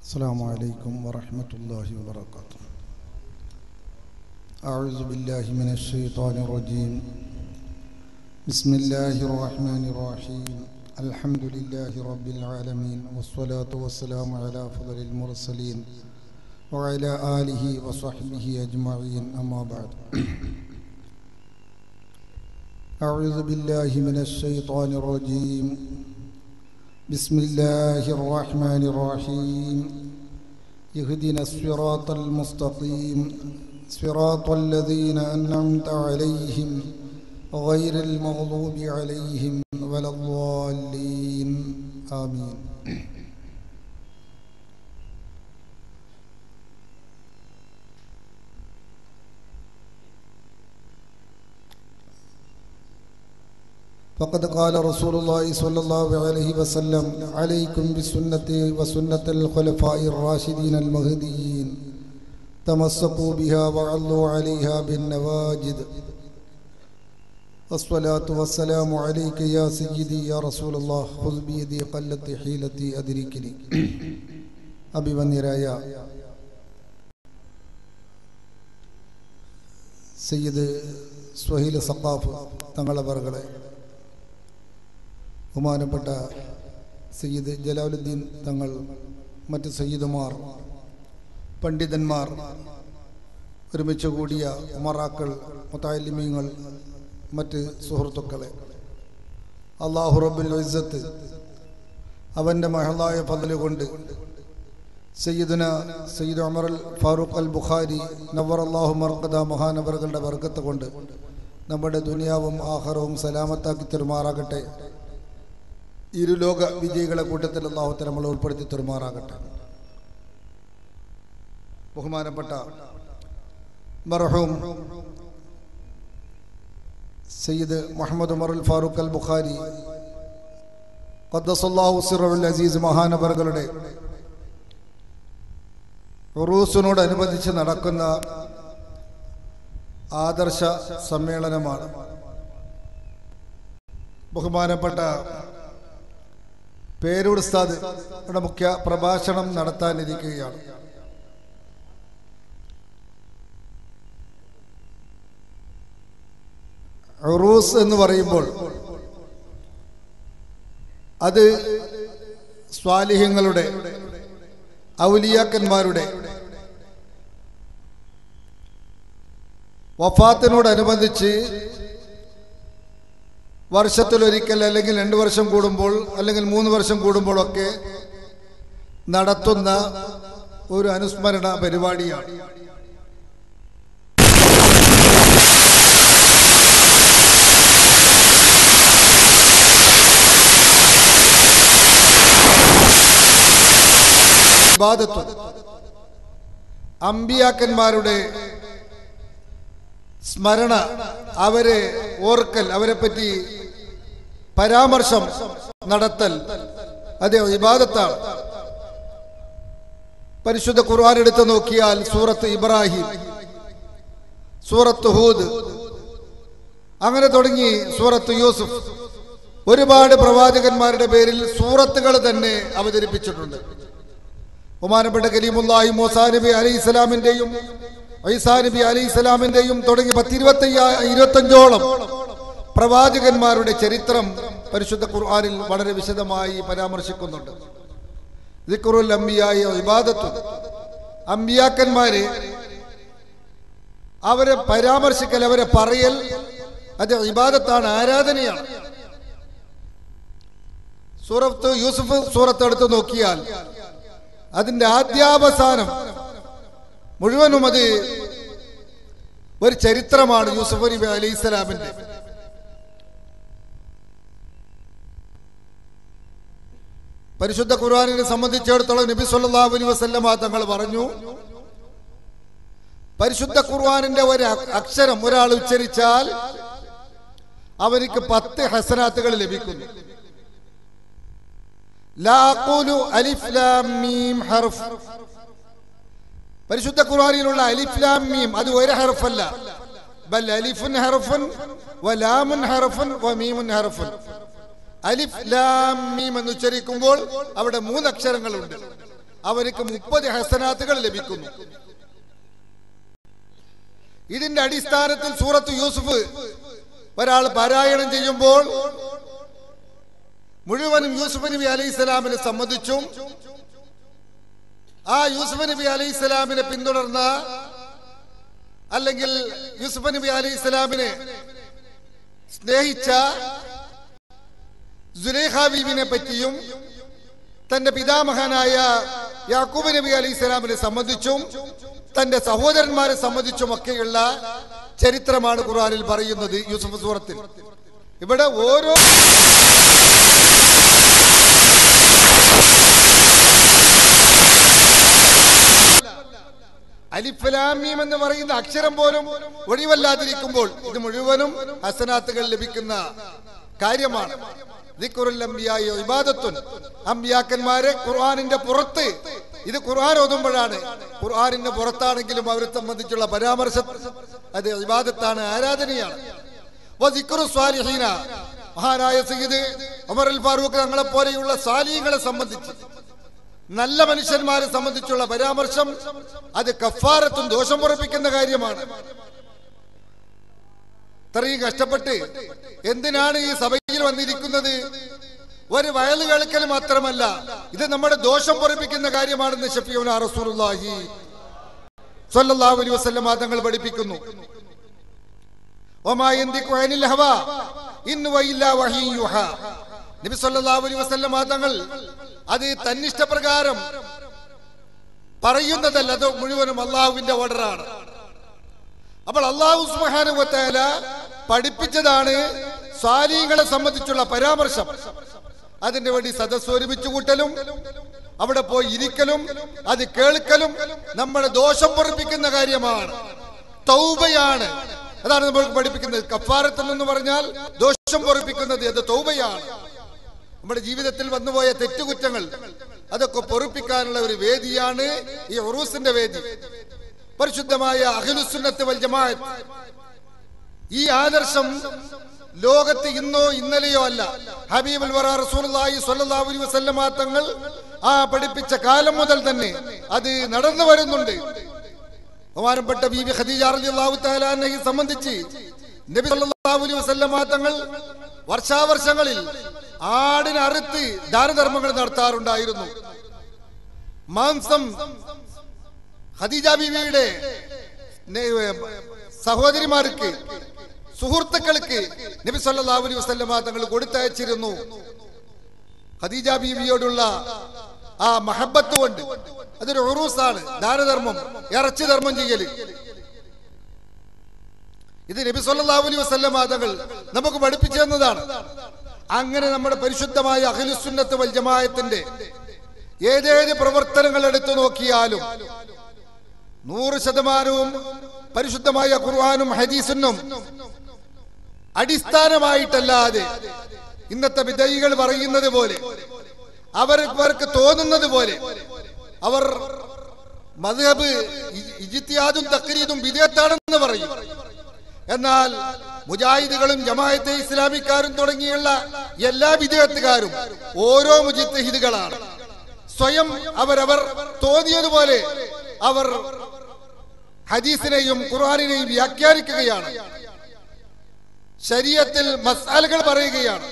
السلام عليكم ورحمة الله وبركاته أعوذ بالله من الشيطان الرجيم بسم الله الرحمن الرحيم الحمد لله رب العالمين والصلاة والسلام على أفضل المرسلين وعلى آله وصحبه أجمعين أما بعد أعوذ بالله من الشيطان الرجيم بسم الله الرحمن الرحيم يهدنا الصراط المستقيم صراط الذين أنعمت عليهم غير المغضوب عليهم ولا الضالين آمين فقد قال رسول الله صلى الله عليه وسلم عليكم بسنتي وسنة الخلفاء الراشدين المهديين تمسكوا بها وعلوا عليها بالنواجد والصلاة والسلام عليك يا سيدي يا رسول الله خذ بيدي قلت حيلتي أدركني അഭിമന്യരായ സയ്യിദ് സ്വഹീൽ സഖാഫ് തങ്ങളവറുകളെ ബഹുമാനപ്പെട്ട സയ്യിദ് ജലാലുദ്ദീൻ തങ്ങൾ മറ്റ് സയ്യിദുമാർ പണ്ഡിതന്മാർ ഒരുമിച്ച് കൂടിയ ഉമറാക്കൾ മുത്താലിമീങ്ങൾ മറ്റ് സുഹൃത്തുക്കളെ അള്ളാഹു റബ്ബുൽ ഇസ്സത്ത് അവൻ്റെ മഹളായ ഫضല് കൊണ്ട് സയ്യിദുന സയ്യിദ് ഉമർ അൽ ഫാറൂഖ് അൽ ബുഖാരി നവർ അള്ളാഹു മർക്കദ മഹാനവറുകളുടെ വർഗത്ത് കൊണ്ട് നമ്മുടെ ദുനിയാവും ആഹാരവും സലാമത്താക്കി തെരുമാറാകട്ടെ ഇരുലോക വിജയികളെ കൂട്ടത്തിൽ അള്ളാഹുത്തെ നമ്മൾ ഉൾപ്പെടുത്തി തെരുമാറാകട്ടെ ബഹുമാനപ്പെട്ട മർഹൂം സയ്യിദ് മുഹമ്മദ് ഉമറുൽ ഫാറൂഖ് അൽ ബുഖാരി ഖദ്ദസല്ലാഹു സിറുൽ അസീസ് മഹാനവറുകളുടെ ഉറൂസിനോടനുബന്ധിച്ച് നടക്കുന്ന ആദർശ സമ്മേളനമാണ് ബഹുമാനപ്പെട്ട പേരൂർ ഉസ്താദ് ഇവിടെ മുഖ്യ പ്രഭാഷണം നടത്താനിരിക്കുകയാണ് ഉറൂസ് എന്ന് പറയുമ്പോൾ അത് സ്വാലിഹ്യങ്ങളുടെ ഔലിയാക്കന്മാരുടെ വഫാത്തിനോടനുബന്ധിച്ച് വർഷത്തിലൊരിക്കൽ അല്ലെങ്കിൽ രണ്ട് വർഷം കൂടുമ്പോൾ അല്ലെങ്കിൽ മൂന്ന് വർഷം കൂടുമ്പോഴൊക്കെ നടത്തുന്ന ഒരു അനുസ്മരണ പരിപാടിയാണ് ഇബാദത്വം അമ്പിയാക്കന്മാരുടെ സ്മരണ അവരെ ഓർക്കൽ അവരെ പറ്റി പരാമർശം നടത്തൽ അതെ ഇബാദത്താണ് പരിശുദ്ധ ഖുർആൻ എടുത്ത് നോക്കിയാൽ സൂറത്ത് ഇബ്രാഹിം സൂറത്ത് ഹൂദ് അങ്ങനെ തുടങ്ങി സൂറത്ത് യൂസുഫ് ഒരുപാട് പ്രവാചകന്മാരുടെ പേരിൽ സൂറത്തുകൾ തന്നെ അവതരിപ്പിച്ചിട്ടുണ്ട് ബഹുമാനപ്പെട്ട കലീമുല്ലാഹി മൂസാ നബി അലൈഹി ഇസ്ലാമിന്റെയും ഐസാ നബി അലൈഹി ഇസ്ലാമിന്റെയും തുടങ്ങി പത്തിരുപത്തി ഇരുപത്തഞ്ചോളം പ്രവാചകന്മാരുടെ ചരിത്രം പരിശുദ്ധ ഖുർആനിൽ വളരെ വിശദമായി പരാമർശിക്കുന്നുണ്ട് ദിക്റുൽ അംബിയായ ഇബാദത്തു അമ്പിയാക്കന്മാരെ അവരെ പരാമർശിക്കൽ അവരെ പറയൽ അത് ഇബാദത്താണ് ആരാധനയാണ് സൂറത്ത് യൂസുഫ് സൂറത്ത് എടുത്ത് നോക്കിയാൽ അതിന്റെ ആദ്യാവസാനം മുഴുവനും അത് ഒരു ചരിത്രമാണ് യൂസുഫ് നബി അലൈഹി സ്വലാമിന്റെ പരിശുദ്ധ ഖുർആാനിനെ സംബന്ധിച്ചിടത്തോളം നബി സല്ലല്ലാഹു അലൈഹി വസല്ലമ തങ്ങൾ പറഞ്ഞു പരിശുദ്ധ ഖുർആാനിന്റെ ഒരു അക്ഷരം ഒരാൾ ഉച്ചരിച്ചാൽ അവർക്ക് പത്ത് ഹസനാത്തുകൾ ലഭിക്കുന്നു അലിഫ് ലാം മീം ഹർഫ് പരിശുദ്ധ ഖുർആനിലുള്ള അലിഫ് ലാം മീം അത് ഒരു ഹർഫല്ല ബൽ അലിഫുൻ ഹർഫുൻ വലാമുൻ ഹർഫുൻ വമീമുൻ ഹർഫുൻ അലിഫ് ലാം മീം എന്ന് ഉച്ചരിക്കുമ്പോൾ അവിടെ മൂന്ന് അക്ഷരങ്ങളുണ്ട് അവനക്ക് മുപ്പത് ഹസനാത്തുകൾ ലഭിക്കുന്നു ഇതിന്റെ അടിസ്ഥാനത്തിൽ സൂറത്ത് യൂസുഫ് ഒരാൾ പാരായണം ചെയ്യുമ്പോൾ മുഴുവനും യൂസുഫ് നബി അലൈഹി സ്വലാമിനെ സംബന്ധിച്ചും ആ യൂസുഫ് നബി അലൈഹി സ്വലാമിനെ പിന്തുടർന്ന അല്ലെങ്കിൽ യൂസുഫ് നബി അലൈഹി സ്വലാമിനെ സ്നേഹിച്ച സുലേഖ ബീവിനെ പറ്റിയും തന്റെ പിതാമഹനായ യാക്കൂബ് നബി അലൈഹി സ്വലാമിനെ സംബന്ധിച്ചും തന്റെ സഹോദരന്മാരെ സംബന്ധിച്ചും ഒക്കെയുള്ള ചരിത്രമാണ് ഖുർആനിൽ പറയുന്നത് യൂസുഫ് സൂറത്തിൽ ഇവിടെ ഓരോ അലിഫലാമീം എന്ന് പറയുന്ന അക്ഷരം പോലും ഒഴിവല്ലാതിരിക്കുമ്പോൾ ഇത് മുഴുവനും ഹസനാത്തുകൾ ലഭിക്കുന്ന കാര്യമാണ് ദിക്റുൽ അംബിയായി ഇബാദത്തുൻ അമ്പിയാക്കന്മാരെ ഖുർആനിന്റെ പുറത്ത് ഇത് ഖുർആൻ ഓതുമ്പോഴാണ് ഖുർആനിന്റെ പുറത്താണെങ്കിലും അവരെ സംബന്ധിച്ചുള്ള പരാമർശം അത് ഇബാദത്താണ് ആരാധനയാണ് വദിക്റു സ്വാലിഹീന മഹാനായ സയ്യിദ് ഉമർ അൽ ഫാറൂഖ് തങ്ങളെ പോലെയുള്ള സാലിഹ്യങ്ങളെ സംബന്ധിച്ച് നല്ല മനുഷ്യന്മാരെ സംബന്ധിച്ചുള്ള പരാമർശം അത് കഫാരത്തും ദോഷം പുറപ്പിക്കുന്ന കാര്യമാണ് ഇത്രയും കഷ്ടപ്പെട്ട് എന്തിനാണ് ഈ സഭയിൽ വന്നിരിക്കുന്നത് ഒരു വയല് കേൾക്കൽ മാത്രമല്ല ഇത് നമ്മുടെ ദോഷം പൊറപ്പിക്കുന്ന കാര്യമാണെന്ന് ഷഫീഉന റസൂലുള്ളാഹി സ്വല്ലല്ലാഹു അലൈഹി വസല്ലം തങ്ങൾ പഠിപ്പിക്കുന്നു ഒമാ യന്തിഖു അനിൽ ഹവാ ഇൻ വഇല്ലാ വഹീ യുഹാ നബി സല്ലല്ലാഹു അലൈഹി വസല്ലം തങ്ങൾ അത് തന്നിഷ്ടപ്രകാരം പറയുന്നതല്ല അത് മുഴുവനും അള്ളാഹുവിന്റെ ഓർഡറാണ് അപ്പോൾ അള്ളാഹു സുബ്ഹാനഹു വതആല പഠിപ്പിച്ചതാണ് സ്വാലീങ്ങളെ സംബന്ധിച്ചുള്ള പരാമർശം അതിന്റെ വേണ്ടി സദസ് ഒരുമിച്ച് കൂട്ടലും അവിടെ പോയി ഇരിക്കലും അത് കേൾക്കലും നമ്മുടെ ദോഷം പൊറപ്പിക്കുന്ന കാര്യമാണ് തൗബയാണ് അതാണ് നമ്മൾ പഠിപ്പിക്കുന്നത് കഫാരത്ത് എന്ന് പറഞ്ഞാൽ ദോഷം പൊറപ്പിക്കുന്നത് അത് തൗബയാണ് നമ്മുടെ ജീവിതത്തിൽ വന്നുപോയ തെറ്റുകുറ്റങ്ങൾ അതൊക്കെ പൊറുപ്പിക്കാനുള്ള ഒരു വേദിയാണ് ഈ ഉറൂസിന്റെ വേദി പരിശുദ്ധമായ അഖിലുസുന്നത്ത് വൽ ജമാഅത്ത് ഈ ആദർശം ലോകത്ത് ഇന്നോ ഇന്നലെയോ അല്ല ഹബീബുൽ വറ റസൂലുള്ളാഹി സ്വല്ലല്ലാഹു അലൈഹി വസല്ലമ തങ്ങൾ ആ പഠിപ്പിച്ച കാലം മുതൽ തന്നെ അത് നടന്നു വരുന്നുണ്ട് ബഹുമാനപ്പെട്ട ബീബി ഖദീജ റളിയല്ലാഹു തആല അൻഹയെ സംബന്ധിച്ച് നബി സല്ലല്ലാഹു അലൈഹി വസല്ലമ തങ്ങൾ വർഷാവർഷങ്ങളിൽ ആടിനെ അറുത്ത് ദാനധർമ്മങ്ങൾ നടത്താറുണ്ടായിരുന്നു മാംസം ഖദീജ ബീവിയുടെ നെ- സഹോദരിമാർക്ക് സുഹൃത്തുക്കൾക്ക് നബി സല്ലല്ലാഹു അലൈഹി വസല്ലമ തങ്ങൾ കൊടുത്തയച്ചിരുന്നു ഖദീജ ബീവിയോടുള്ള ആ മഹബത്ത് കൊണ്ട് അതൊരു ഉറൂസാണ് ദാനധർമ്മം ഇറച്ചി ധർമ്മം ചെയ്യല് ഇത് നബി സല്ലല്ലാഹു അലൈഹി വസല്ലമ തങ്ങൾ നമുക്ക് പഠിപ്പിച്ചു തന്നതാണ് അങ്ങനെ നമ്മുടെ പരിശുദ്ധമായ അഖിലുസുന്നത്ത് വൽ ജമാഅത്തിന്റെ ഏതേത് പ്രവർത്തനങ്ങൾ എടുത്തു നോക്കിയാലും നൂറ് ശതമാനവും പരിശുദ്ധമായ ഖുർആാനും ഹദീസുന്നും അടിസ്ഥാനമായിട്ടല്ലാതെ ഇന്നത്തെ വിധയികൾ പറയുന്നത് പോലെ അവർക്ക് തോന്നുന്നത് പോലെ അവർ മദ്ഹബ് ഇ- ഇജ്തിഹാദും തക്രീദും വിധേയത്താണെന്ന് പറയും എന്നാൽ മുജാഹിദുകളും ജമാഅത്തെ ഇസ്ലാമിക്കാരും തുടങ്ങിയുള്ള എല്ലാ വിധേയത്തുകാരും ഓരോ മുജിത്തഹിദുകളാണ് സ്വയം അവരവർ തോന്നിയതുപോലെ അവർ ഹദീസിനെയും ഖുർആാനിനെയും വ്യാഖ്യാനിക്കുകയാണ് ശരീരത്തിൽ മസാലകൾ പറയുകയാണ്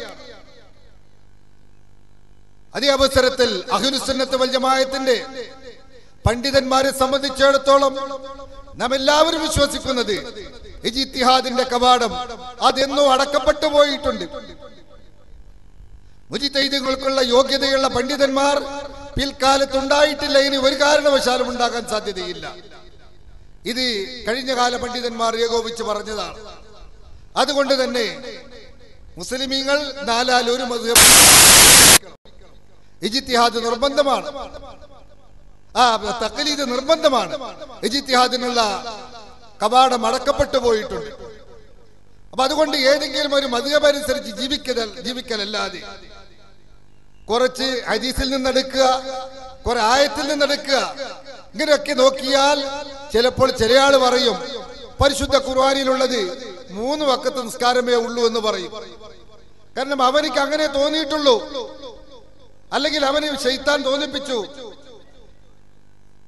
അതേ അവസരത്തിൽ അഹുനുസുന്നത്ത് വൽ ജമാഅത്തിന്റെ പണ്ഡിതന്മാരെ സംബന്ധിച്ചിടത്തോളം നാം എല്ലാവരും വിശ്വസിക്കുന്നത് ഇജിത്തിഹാദിന്റെ കവാടം അതെന്നോ അടക്കപ്പെട്ടു പോയിട്ടുണ്ട് മുജിത്തൈദുകൾക്കുള്ള യോഗ്യതയുള്ള പണ്ഡിതന്മാർ പിൽക്കാലത്ത് ഉണ്ടായിട്ടില്ല ഇനി ഒരു കാരണവശാലും ഉണ്ടാകാൻ സാധ്യതയില്ല ഇത് കഴിഞ്ഞ കാല പണ്ഡിതന്മാർ ഏകോപിച്ച് പറഞ്ഞതാണ് അതുകൊണ്ട് തന്നെ മുസ്ലിമീങ്ങൾ നാലാൽ ഒരു മധുഹബ് ഇജിത്തിഹാദ് നിർബന്ധമാണ് ആ തക്കലീദ് നിർബന്ധമാണ് ഇജിത്തിഹാദിനുള്ള കവാടം അടക്കപ്പെട്ടു പോയിട്ടുണ്ട് അപ്പൊ അതുകൊണ്ട് ഏതെങ്കിലും ഒരു മധുഹബനുസരിച്ച് ജീവിക്കൽ ജീവിക്കലല്ലാതെ കുറച്ച് ഹദീസിൽ നിന്നെടുക്കുക കുറെ ആയത്തിൽ നിന്നെടുക്കുക ഇങ്ങനെയൊക്കെ നോക്കിയാൽ ചിലപ്പോൾ ചില ആള് പറയും പരിശുദ്ധ ഖുർആാനിലുള്ളത് മൂന്ന് വക്കത്ത് നിസ്കാരമേ ഉള്ളൂ എന്ന് പറയും കാരണം അവനിക്ക് അങ്ങനെ തോന്നിയിട്ടുള്ളൂ അല്ലെങ്കിൽ അവന് ഷെയ്ത്താൻ തോന്നിപ്പിച്ചു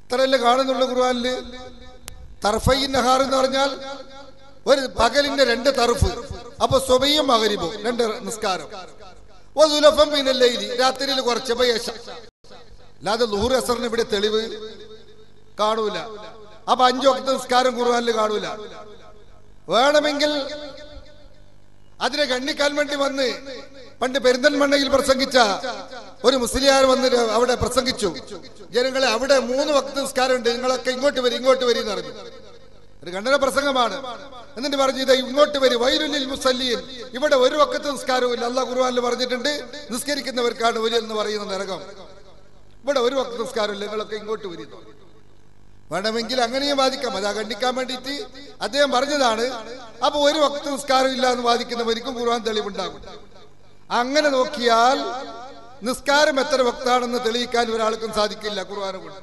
ഇത്രയല്ലേ കാണുന്നുള്ളൂ ഖുർആനില് തർഫൈ നഹാർ എന്ന് പറഞ്ഞാൽ ഒരു പകലിന്റെ രണ്ട് തറുഫ് അപ്പൊ സ്വബയും മകരിബും രണ്ട് നിസ്കാരം ഒതുലഫം പിന്നല്ലേലി രാത്രിയിൽ കുറച്ച് പയശ അല്ലാതെ ലുഹുർ അസറിന് ഇവിടെ തെളിവ് കാണൂല അപ്പൊ അഞ്ചു വക്ത നിസ്കാരം ഖുർആനിൽ കാണൂല വേണമെങ്കിൽ അതിനെ ഗണ്ണിക്കാൻ വേണ്ടി വന്ന് പണ്ട് പെരിന്തൽമണ്ണയിൽ പ്രസംഗിച്ച ഒരു മുസ്ലിയാർ വന്ന് അവിടെ പ്രസംഗിച്ചു ജനങ്ങളെ അവിടെ മൂന്ന് വക്ത നിസ്കാരം ഉണ്ട് നിങ്ങളൊക്കെ ഇങ്ങോട്ട് വരും ഇങ്ങോട്ട് വരും എന്ന് പറഞ്ഞു ഒരു ഖണ്ഡന പ്രസംഗമാണ് എന്നിട്ട് പറഞ്ഞു ഇത് ഇങ്ങോട്ട് വരും വൈരുല്ലിൽ മുസല്ലിയിൽ ഇവിടെ ഒരു വക്കത്ത് നിസ്കാരവും ഇല്ല അള്ളാഹ് ഖുർആനിൽ പറഞ്ഞിട്ടുണ്ട് നിസ്കരിക്കുന്നവർക്കാണ് വലിയ എന്ന് പറയുന്ന നരകം ഇവിടെ ഒരു വക്ത നിസ്കാരമില്ല നിങ്ങളൊക്കെ ഇങ്ങോട്ട് വരുന്നു വേണമെങ്കിൽ അങ്ങനെയും വാദിക്കാം അത് ഖണ്ഡിക്കാൻ വേണ്ടിയിട്ട് അദ്ദേഹം പറഞ്ഞതാണ് അപ്പൊ ഒരു വക്ത നിസ്കാരം ഇല്ല എന്ന് വാദിക്കുന്നവർക്കും ഖുർആൻ തെളിവുണ്ടാകും അങ്ങനെ നോക്കിയാൽ നിസ്കാരം എത്ര വക്താണെന്ന് തെളിയിക്കാൻ ഒരാൾക്കും സാധിക്കില്ല ഖുർആനെ കൊണ്ട്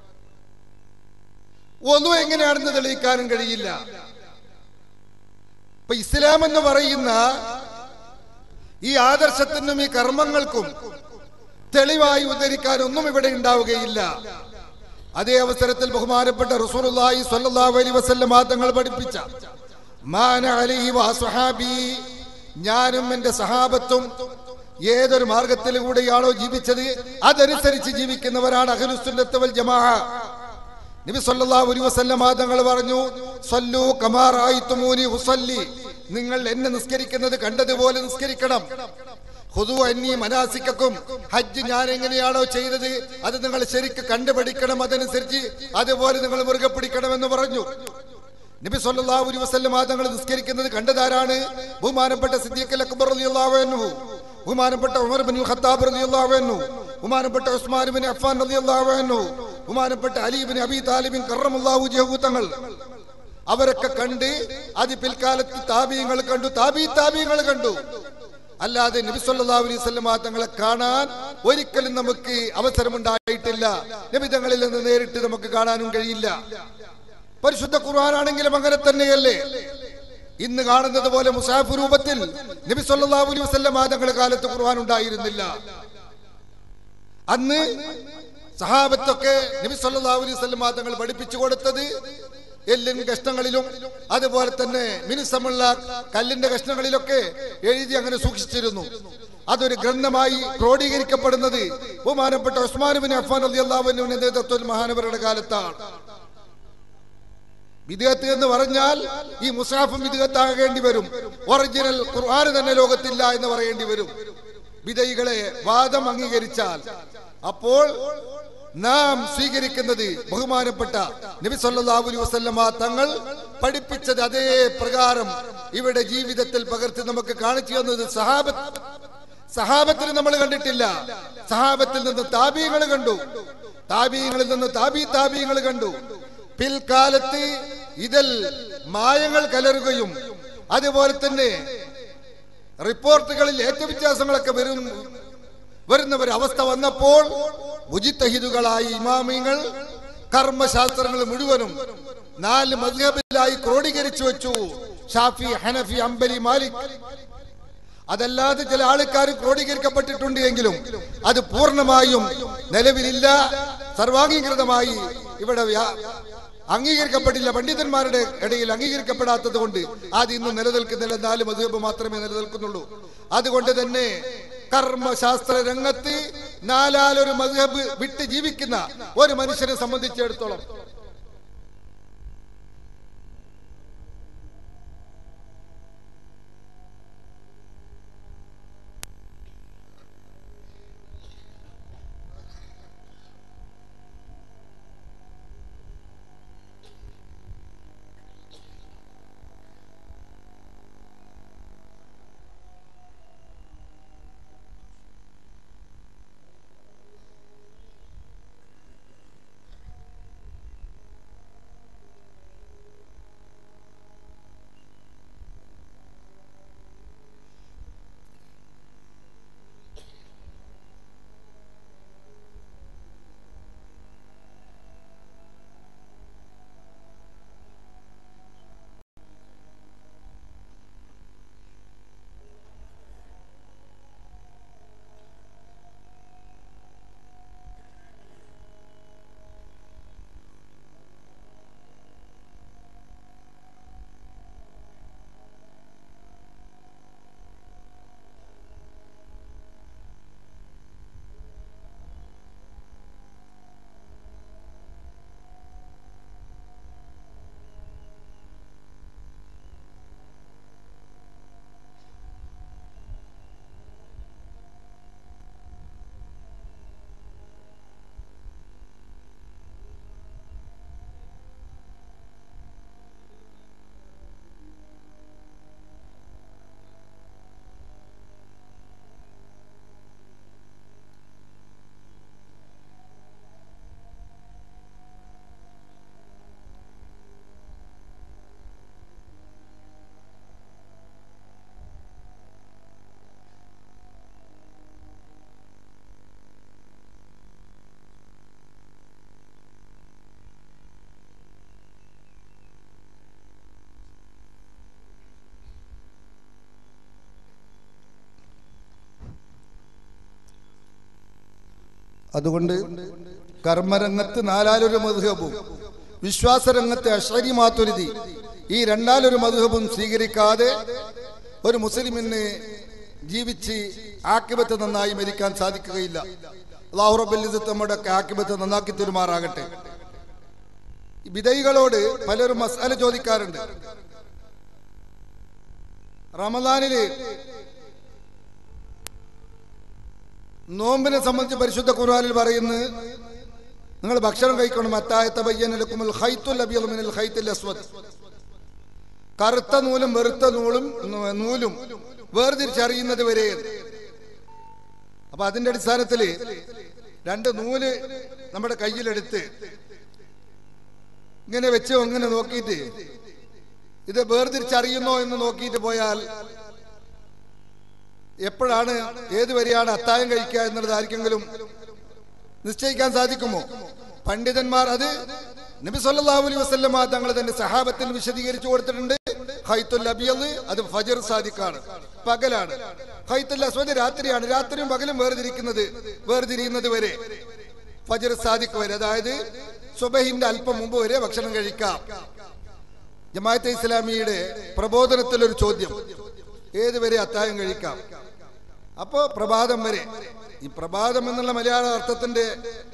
ഒന്നും എങ്ങനെയാണെന്ന് തെളിയിക്കാനും കഴിയില്ല ഇപ്പൊ ഇസ്ലാം എന്ന് പറയുന്ന ഈ ആദർശത്തിനും ഈ കർമ്മങ്ങൾക്കും തെളിവായി ഉദ്ധരിക്കാൻ ഒന്നും ഇവിടെ ഉണ്ടാവുകയില്ല അതേ അവസരത്തിൽ ബഹുമാനപ്പെട്ട റസൂലുള്ളാഹി സ്വല്ലല്ലാഹു അലൈഹി വസല്ലം തങ്ങൾ പഠിപ്പിച്ച മാന അലൈഹി വസ്വഹാബി ഞാനും എൻ്റെ സഹാബത്തും ഏതൊരു മാർഗത്തിലൂടെയാണോ ജീവിച്ചത് അതനുസരിച്ച് ജീവിക്കുന്നവരാണ് അഹ്ലുസുന്നത്ത് വൽ ജമാഅ നബി സല്ലല്ലാഹു അലൈഹി വസല്ലം തങ്ങൾ പറഞ്ഞു സല്ലു കമാ റഅയ്തുമൂനി ഉസല്ലി നിങ്ങൾ എന്നെ നിസ്കരിക്കുന്നത് കണ്ടതുപോലെ നിസ്കരിക്കണം ഹുദു അന്നി മനാസിക്കും ഹജ്ജ് ഞാൻ എങ്ങനെയാണോ ചെയ്തത് അത് നിങ്ങൾ ശരിക്ക് കണ്ടുപിടിക്കണം അതനുസരിച്ച് അതുപോലെ നിങ്ങൾ മുറുകെ പിടിക്കണമെന്ന് പറഞ്ഞു നബി സല്ലല്ലാഹു അലൈഹി വസല്ലം തങ്ങൾ നിസ്കരിക്കുന്നത് കണ്ടതാരാണ് ബഹുമാനപ്പെട്ട സിദ്ദീഖ് അക്ബർ റളിയല്ലാഹു അൻഹു ബഹുമാനപ്പെട്ട ഉമർ ബിൻ ഖത്താബ് റളിയല്ലാഹു അൻഹു ബഹുമാനപ്പെട്ട ഉസ്മാൻ ബിൻ അഫ്ഫാൻ റളിയല്ലാഹു അൻഹു ബഹുമാനപ്പെട്ട അലി ബിൻ അബി താലിബിൻ കറമല്ലാഹു ജഹു തങ്ങൾ അവരൊക്കെ കണ്ട് അത് പിൽക്കാലത്ത് താബീങ്ങൾ കണ്ടു താബി താബീങ്ങൾ കണ്ടു അല്ലാതെ നബി സല്ലല്ലാഹു അലൈഹി വസല്ലം തങ്ങളെ കാണാൻ ഒരിക്കലും നമുക്ക് അവസരമുണ്ടായിട്ടില്ല നബി തങ്ങളിൽ നിന്ന് നേരിട്ട് നമുക്ക് കാണാനും കഴിയില്ല പരിശുദ്ധ ഖുർആനാണെങ്കിലും അങ്ങനെ തന്നെയല്ലേ ഇന്ന് കാണുന്നത് പോലെ മുസാഫ് രൂപത്തിൽ നബി സല്ലല്ലാഹു അലൈഹി വസല്ലം തങ്ങളുടെ കാലത്ത് ഖുർആൻ ഉണ്ടായിരുന്നില്ല അന്ന് സഹാബത്തൊക്കെ നബി സല്ലല്ലാഹു അലൈഹി വസല്ലം തങ്ങൾ പഠിപ്പിച്ചു കൊടുത്തത് എല്ലിൻ കഷ്ണങ്ങളിലും അതുപോലെ തന്നെ മിനുസമുള്ള കല്ലിന്റെ കഷ്ണങ്ങളിലൊക്കെ എഴുതി അങ്ങനെ സൂക്ഷിച്ചിരുന്നു അതൊരു ഗ്രന്ഥമായി ക്രോഡീകരിക്കപ്പെടുന്നത് ബഹുമാനപ്പെട്ട ഉസ്മാൻ ബിൻ അഫ്ഫാൻ റളിയല്ലാഹുവിന്റെ നേതൃത്വത്തിൽ മഹാനവരുടെ കാലത്താണ് വിദേഹത്ത് എന്ന് പറഞ്ഞാൽ ഈ മുസാഫും വിദേഹത്താകേണ്ടി വരും ഒറിജിനൽ ഖുർആൻ തന്നെ ലോകത്തില്ല എന്ന് പറയേണ്ടി വരും വിധയികളെ വാദം അംഗീകരിച്ചാൽ അപ്പോൾ നാം സ്വീകരിക്കുന്നത് ബഹുമാനപ്പെട്ട നബി സല്ലല്ലാഹു അലൈഹി വസല്ലമ തങ്ങൾ പഠിപ്പിച്ചത് അതേ പ്രകാരം ഇവിടെ ജീവിതത്തിൽ പകർത്തി നമുക്ക് കാണിച്ചു തന്നത് സഹാബത്ത് സഹാബത്തിൽ നമ്മൾ കണ്ടിട്ടില്ല സഹാബത്തിൽ നിന്ന് താബീങ്ങൾ കണ്ടു താബീങ്ങളിൽ നിന്ന് താബി താബീങ്ങൾ കണ്ടു പിൽക്കാലത്ത് ഇതിൽ മായങ്ങൾ കലരുകയും അതുപോലെ തന്നെ റിപ്പോർട്ടുകളിൽ ഏറ്റവ്യത്യാസങ്ങളൊക്കെ വരും വരുന്ന ഒരു അവസ്ഥ വന്നപ്പോൾ മുജിത്തഹിദുകളായി ഇമാമിങ്ങൾ കർമ്മശാസ്ത്രങ്ങൾ മുഴുവനും നാല് മദ്ഹബിലായി ക്രോഡീകരിച്ചു വെച്ചു ഷാഫി ഹനഫി അംബലി മാലിക് അതല്ലാതെ ചില ആൾക്കാർ ക്രോഡീകരിക്കപ്പെട്ടിട്ടുണ്ട് എങ്കിലും അത് പൂർണ്ണമായും നിലവിലില്ല സർവാംഗീകൃതമായി ഇവിടെ വ്യാ- അംഗീകരിക്കപ്പെട്ടില്ല പണ്ഡിതന്മാരുടെ ഇടയിൽ അംഗീകരിക്കപ്പെടാത്തത് കൊണ്ട് അത് ഇന്ന് നിലനിൽക്കുന്നില്ല നാല് മധുബ് മാത്രമേ നിലനിൽക്കുന്നുള്ളൂ അതുകൊണ്ട് തന്നെ കർമ്മശാസ്ത്ര രംഗത്ത് നാലാലൊരു മധുഹബ് വിട്ട് ജീവിക്കുന്ന ഒരു മനുഷ്യനെ സംബന്ധിച്ചിടത്തോളം അതുകൊണ്ട് കർമ്മരംഗത്ത് നാലാലൊരു മധുഹബും വിശ്വാസരംഗത്തെ അഷരി മാത്തുരുതി ഈ രണ്ടാലൊരു മധുഹബും സ്വീകരിക്കാതെ ഒരു മുസ്ലിമിന് ജീവിച്ച് ആക്കിബത്ത് നന്നായി മരിക്കാൻ സാധിക്കുകയില്ല അള്ളാഹു റബ്ബുൽ ഇസ്സത്ത് നമ്മുടെ ഒക്കെ ആക്കിബത്ത് നന്നാക്കി തെരുമാറാകട്ടെ വിധൈകളോട് പലരും മസാല ചോദിക്കാറുണ്ട് റമദാനില് നോമ്പിനെ സംബന്ധിച്ച് പരിശുദ്ധ ഖുർആനിൽ പറയുന്നത് നിങ്ങൾ ഭക്ഷണം കഴിക്കണം അത്തായത്ത പയ്യനെടുക്കുമ്പോൾ ഹൈത്തുൽ അബിയൽ മിനൽ ഹൈത്തുൽ അസ്വദ് കറുത്ത നൂലും വെറുത്ത നൂലും നൂ- നൂലും വേർതിരിച്ചറിയുന്നത് വരെ അപ്പൊ അതിന്റെ അടിസ്ഥാനത്തില് രണ്ട് നൂല് നമ്മുടെ കയ്യിലെടുത്ത് ഇങ്ങനെ വെച്ച് ഇങ്ങനെ നോക്കിയിട്ട് ഇത് വേർതിരിച്ചറിയുന്നോ എന്ന് നോക്കിയിട്ട് പോയാൽ എപ്പോഴാണ് ഏത് വരെയാണ് അത്തായം കഴിക്കുക എന്നുള്ളത് ആർക്കെങ്കിലും നിശ്ചയിക്കാൻ സാധിക്കുമോ പണ്ഡിതന്മാർ അത് നബി സല്ലല്ലാഹു അലൈഹി വസല്ലമ തങ്ങൾ തന്നെ സഹാബത്തിൽ വിശദീകരിച്ചു കൊടുത്തിട്ടുണ്ട് ഹൈത്തുൽ അബിയത് അത് ഫജർ സാദിക്കാണ് പകലാണ് ഹൈത്തുൽ അസ്വദ് രാത്രിയാണ് രാത്രിയും പകലും വേർതിരിക്കുന്നത് വേർതിരിയുന്നത് വരെ ഫജർ സാദിക്ക് വരെ അതായത് സുബഹിന്റെ അല്പം മുമ്പ് വരെ ഭക്ഷണം കഴിക്കാം ജമാഅത്തെ ഇസ്ലാമിയുടെ പ്രബോധനത്തിൽ ഒരു ചോദ്യം ഏതുവരെ അത്താഴം കഴിക്കാം അപ്പോ പ്രഭാതം വരെ ഈ പ്രഭാതം എന്നുള്ള മലയാള അർത്ഥത്തിന്റെ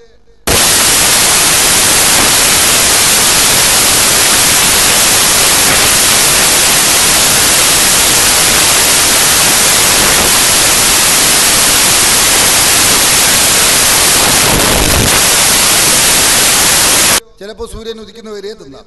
ചിലപ്പോ സൂര്യൻ ഉദിക്കുന്നവരെ തിന്നാം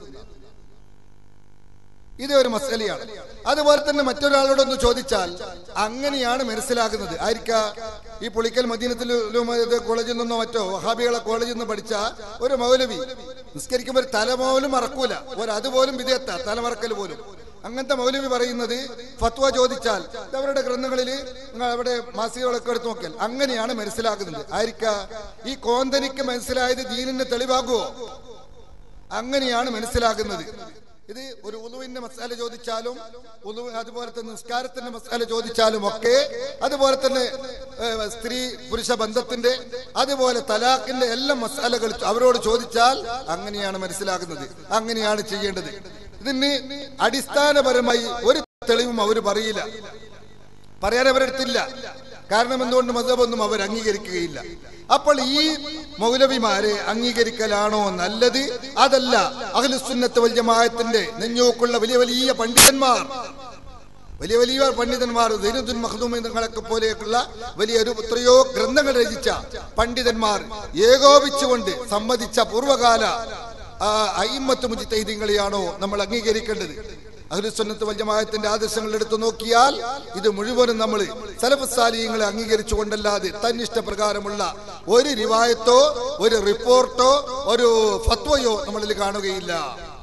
ഇത് ഒരു മസലയാണ് അതുപോലെ തന്നെ മറ്റൊരാളോടൊന്ന് ചോദിച്ചാൽ അങ്ങനെയാണ് മനസ്സിലാകുന്നത് ആയിരിക്ക ഈ പുളിക്കൽ മദീനത്തിലും ഇത് കോളേജിൽ നിന്നോ മറ്റോ വഹാബികളെ കോളേജിൽ നിന്ന് പഠിച്ച ഒരു മൗലവി നിസ്കരിക്കുമ്പോൾ ഒരു തല പോലും മറക്കൂല ഒരു അതുപോലും വിധേയത്ത തലമറക്കൽ പോലും അങ്ങനത്തെ മൗലവി പറയുന്നത് ഫത്വ ചോദിച്ചാൽ ഇത് അവരുടെ ഗ്രന്ഥങ്ങളിൽ നിങ്ങൾ അവിടെ മാസികകളൊക്കെ എടുത്ത് നോക്കിയാൽ അങ്ങനെയാണ് മനസ്സിലാകുന്നത് ആയിരിക്ക ഈ കോന്തനിക്ക് മനസ്സിലായത് ദീനിന് തെളിവാകുമോ അങ്ങനെയാണ് മനസ്സിലാകുന്നത് ഇത് ഒരു ഉളുവിന്റെ മസാല ചോദിച്ചാലും ഉളു അതുപോലെ തന്നെ നിസ്കാരത്തിന്റെ മസാല ചോദിച്ചാലും ഒക്കെ അതുപോലെ തന്നെ ഏഹ്, സ്ത്രീ പുരുഷ ബന്ധത്തിന്റെ അതുപോലെ തലാഖിന്റെ എല്ലാ മസാലകൾ അവരോട് ചോദിച്ചാൽ അങ്ങനെയാണ് മനസ്സിലാകുന്നത് അങ്ങനെയാണ് ചെയ്യേണ്ടത് ഇതിന് അടിസ്ഥാനപരമായി ഒരു തെളിവും അവർ പറയില്ല പറയാൻ അവരെടുത്തില്ല കാരണം എന്തുകൊണ്ട് മതമൊന്നും അവർ അംഗീകരിക്കുകയില്ല അപ്പോൾ ഈ മൗലവിമാരെ അംഗീകരിക്കലാണോ നല്ലത് അതല്ല അഖിലുസുന്നത്ത് വൽ ജമാഅത്തിന്റെ നെഞ്ഞോക്കുള്ള വലിയ വലിയ പണ്ഡിതന്മാർ വലിയ വലിയ പണ്ഡിതന്മാർ ദൈനുദ്ദീൻ മഖ്ദൂമി തങ്ങളൊക്കെ പോലെയൊക്കെയുള്ള വലിയ ഒരു എത്രയോ ഗ്രന്ഥങ്ങൾ രചിച്ച പണ്ഡിതന്മാർ ഏകോപിച്ചുകൊണ്ട് സമ്മതിച്ച പൂർവകാല ആ അയിമത്ത് മുജിത്തൈദ്യങ്ങളെയാണോ നമ്മൾ അംഗീകരിക്കേണ്ടത് അഹ്ലുസുന്നത്ത് വൽ ജമാഅത്തിന്റെ ആദർശങ്ങൾ എടുത്തു നോക്കിയാൽ ഇത് മുഴുവനും നമ്മൾ സലഫസാലിയങ്ങളെ അംഗീകരിച്ചുകൊണ്ടല്ലാതെ തന്നിഷ്ടപ്രകാരമുള്ള ഒരു റിവായത്തോ ഒരു റിപ്പോർട്ടോ ഒരു ഫത്വയോ നമ്മളിൽ കാണുകയില്ല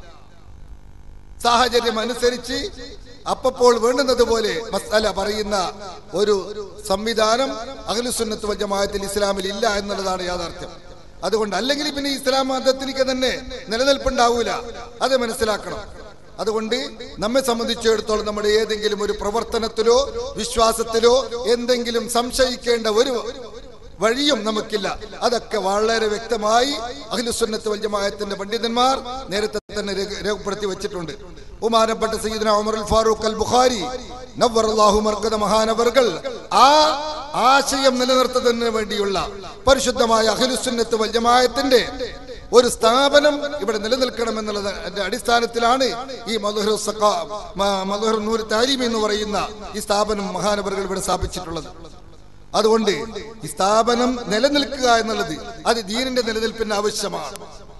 സാഹചര്യം അനുസരിച്ച് അപ്പപ്പോൾ വേണ്ടുന്നത് പോലെ മസാല പറയുന്ന ഒരു സംവിധാനം അഖിലുസുന്നത്ത് വൽ ജമാഅത്തിൽ ഇസ്ലാമിൽ ഇല്ല എന്നുള്ളതാണ് യാഥാർത്ഥ്യം അതുകൊണ്ട് അല്ലെങ്കിൽ പിന്നെ ഇസ്ലാം മതത്തിനിക്ക് തന്നെ നിലനിൽപ്പുണ്ടാവൂല അത് മനസ്സിലാക്കണം അതുകൊണ്ട് നമ്മെ സംബന്ധിച്ചിടത്തോളം നമ്മുടെ ഏതെങ്കിലും ഒരു പ്രവർത്തനത്തിലോ വിശ്വാസത്തിലോ എന്തെങ്കിലും സംശയിക്കേണ്ട ഒരു വഴിയും നമുക്കില്ല അതൊക്കെ വളരെ വ്യക്തമായി അഖിലുസുന്നത്ത് വല്യമായത്തിന്റെ പണ്ഡിതന്മാർ നേരത്തെ തന്നെ രേഖ- രേഖപ്പെടുത്തി വെച്ചിട്ടുണ്ട് ബഹുമാനപ്പെട്ട സയ്യിദ്ന ഉമർ അൽ ഫാറൂഖ് അൽ ബുഖാരി നവ്വറല്ലാഹു മർക്കദ മഹാനവർകൾ ആ ആശയം നിലനിർത്തുന്നതിന് വേണ്ടിയുള്ള പരിശുദ്ധമായ അഖിലുസുന്നത്ത് വല്യമായത്തിന്റെ ഒരു സ്ഥാപനം ഇവിടെ നിലനിൽക്കണം എന്നുള്ളത് എന്റെ അടിസ്ഥാനത്തിലാണ് ഈ മധുഹർ മധുഹർ നൂർ താലിമി എന്ന് പറയുന്ന ഈ സ്ഥാപനം മഹാനവറുകൾ ഇവിടെ സ്ഥാപിച്ചിട്ടുള്ളത് അതുകൊണ്ട് ഈ സ്ഥാപനം നിലനിൽക്കുക എന്നുള്ളത് അത് ദീനിന്റെ നിലനിൽപ്പിന് ആവശ്യമാണ്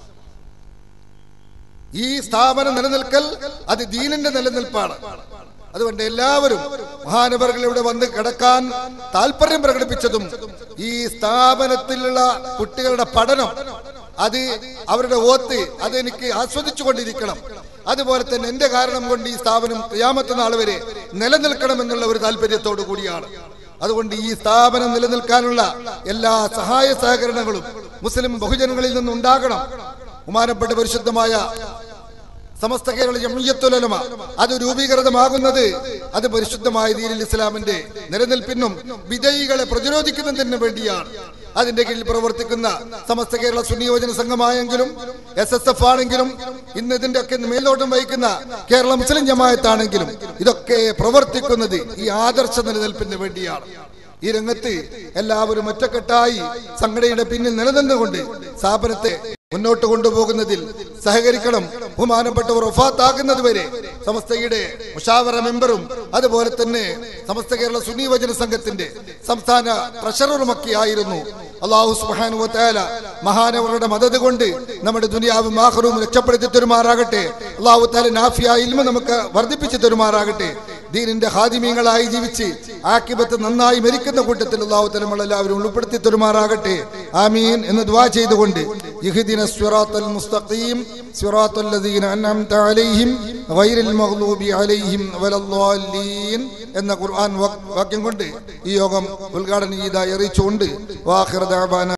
ഈ സ്ഥാപനം നിലനിൽക്കൽ അത് ദീനിന്റെ നിലനിൽപ്പാണ് അതുകൊണ്ട് എല്ലാവരും മഹാനവറുകൾ ഇവിടെ വന്ന് കിടക്കാൻ താല്പര്യം പ്രകടിപ്പിച്ചതും ഈ സ്ഥാപനത്തിലുള്ള കുട്ടികളുടെ പഠനം അത് അവരുടെ ഓത്ത് അതെനിക്ക് ആസ്വദിച്ചു കൊണ്ടിരിക്കണം അതുപോലെ തന്നെ എന്റെ കാരണം കൊണ്ട് ഈ സ്ഥാപനം ക്രിയാമത്ത നാൾ വരെ നിലനിൽക്കണം എന്നുള്ള ഒരു താല്പര്യത്തോടു കൂടിയാണ് അതുകൊണ്ട് ഈ സ്ഥാപനം നിലനിൽക്കാനുള്ള എല്ലാ സഹായ സഹകരണങ്ങളും മുസ്ലിം ബഹുജനങ്ങളിൽ നിന്നുണ്ടാകണം ബഹുമാനപ്പെട്ട പരിശുദ്ധമായ സമസ്ത കേരള ജമിയത്തുലമ അത് രൂപീകൃതമാകുന്നത് അത് പരിശുദ്ധമായ ദീനിൽ ഇസ്ലാമിന്റെ നിലനിൽപ്പിനും വിജയികളെ പ്രതിരോധിക്കുന്നതിന് വേണ്ടിയാണ് അതിന്റെ കീഴിൽ പ്രവർത്തിക്കുന്ന സമസ്ത കേരള സുനിയോജന സംഘമായെങ്കിലും എസ് എസ് എഫ് ആണെങ്കിലും ഇന്ന് ഇതിന്റെ ഒക്കെ മേലോട്ടം വഹിക്കുന്ന കേരള മുസ്ലിം ജമായത്താണെങ്കിലും ഇതൊക്കെ പ്രവർത്തിക്കുന്നത് ഈ ആദർശ നിലനിൽപ്പിന് വേണ്ടിയാണ് ഈ രംഗത്ത് എല്ലാവരും ഒറ്റക്കെട്ടായി സംഘടനയുടെ പിന്നിൽ നിലനിന്നുകൊണ്ട് സ്ഥാപനത്തെ മുന്നോട്ട് കൊണ്ടുപോകുന്നതിൽ സഹകരിക്കണം ബഹുമാനപ്പെട്ടവർ ഒഫാത്താകുന്നത് വരെ സമസ്തയുടെ മുഷാവറ മെമ്പറും അതുപോലെ തന്നെ സമസ്ത കേരള സുന്നി വചന സംഘത്തിന്റെ സംസ്ഥാന ട്രഷററുമൊക്കെ ആയിരുന്നു അള്ളാഹു സുബ്ഹാനഹു വതആല മഹാനവരുടെ മദത് കൊണ്ട് നമ്മുടെ ദുനിയാവും ആഖിറവും രക്ഷപ്പെടുത്തി തരുമാറാകട്ടെ അള്ളാഹു തആല നാഫിയ ഇൽമ നമുക്ക് വർദ്ധിപ്പിച്ചു തരുമാറാകട്ടെ ദീനിന്റെ ഹാദിമീങ്ങളായി ജീവിച്ച് ആക്കിബത്ത് നന്നായി മരിക്കുന്ന കൂട്ടത്തിൽ അള്ളാഹു തആല നമ്മളെല്ലാവരും ഉൾപ്പെടുത്തി തരുമാറാകട്ടെ ആമീൻ എന്ന് ദുആ ചെയ്തുകൊണ്ട് ഇഹ്ദിന സിറാത്തൽ മുസ്തഖീം സിറാത്തൽ ലദീന അൻഅംത അലൈഹിം ഗൈറിൽ മഗ്ലൂബി അലൈഹിം വലദ്ദാലീൻ എന്ന ഖുർആൻ വാക്യം കൊണ്ട് ഈ യോഗം ഉദ്ഘാടനം ചെയ്തായി അറിയിച്ചുകൊണ്ട് വാഖിർ ദഅവാന